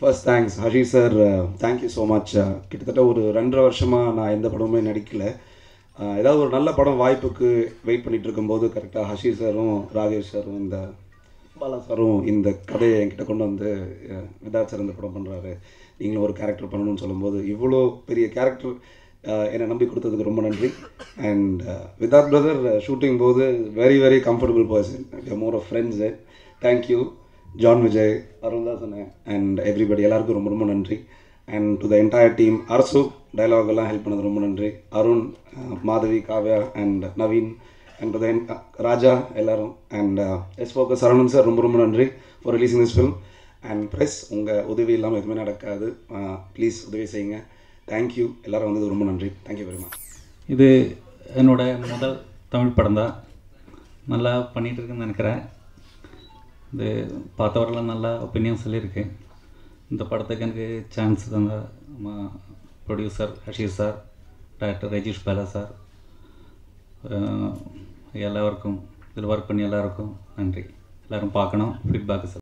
first thanks Hari sir thank you so much கிட்டத்தட்ட ஒரு ரெண்டரை வருஷமாக நான் எந்த படமுமே நடிக்கல Uh, ஏதாவது ஒரு நல்ல படம் வாய்ப்புக்கு வெயிட் பண்ணிட்டு இருக்கும்போது கரெக்டாக ஹஷி சாரும் ராகேஷ் சாரும் இந்த பாலா சாரும் இந்த கதையை என்கிட்ட கொண்டு வந்து அஹ், விதாத் சார் இந்த படம் பண்ணுறாரு நீங்களும் ஒரு கேரக்டர் பண்ணணும்னு சொல்லும்போது இவ்வளோ பெரிய கேரக்டர் என்னை நம்பி கொடுத்ததுக்கு ரொம்ப நன்றி அண்ட் விதாத் பிரதர் ஷூட்டிங் போது very very comfortable person more of friends thank you John Vijay Aruldhasan and everybody எல்லாருக்கும் ரொம்ப ரொம்ப நன்றி and to the entire team Arasu dialogue எல்லாம் ஹெல்ப் பண்ணது ரொம்ப நன்றி Arun ah, Madhavi Kavya and Naveen and to the Raja எல்லாரும் and S focus Saravanan sir ரொம்ப ரொம்ப நன்றி for releasing this film and press உங்கள் உதவி இல்லாமல் எதுவுமே நடக்காது ப்ளீஸ் உதவி செய்யுங்க தேங்க்யூ எல்லாரும் வந்தது ரொம்ப நன்றி தேங்க்யூ வெரி மச் இது என்னோட முதல் தமிழ் படம் தான் நல்லா பண்ணிகிட்டு இருக்குன்னு நினைக்கிறேன் இது பார்த்தவரெல்லாம் நல்லா ஒப்பீனியன் சொல்லியிருக்கு இந்த படத்துக்கு எனக்கு சான்ஸ் தந்த நம்ம producer Hasheer sir director Rajeesh Bala sir அஹ் எல்லாருக்கும் இதில் ஒர்க் பண்ணி எல்லாருக்கும் நன்றி எல்லோரும் பார்க்கணும் ஃபீட்பேக் சொல்லுங்கள்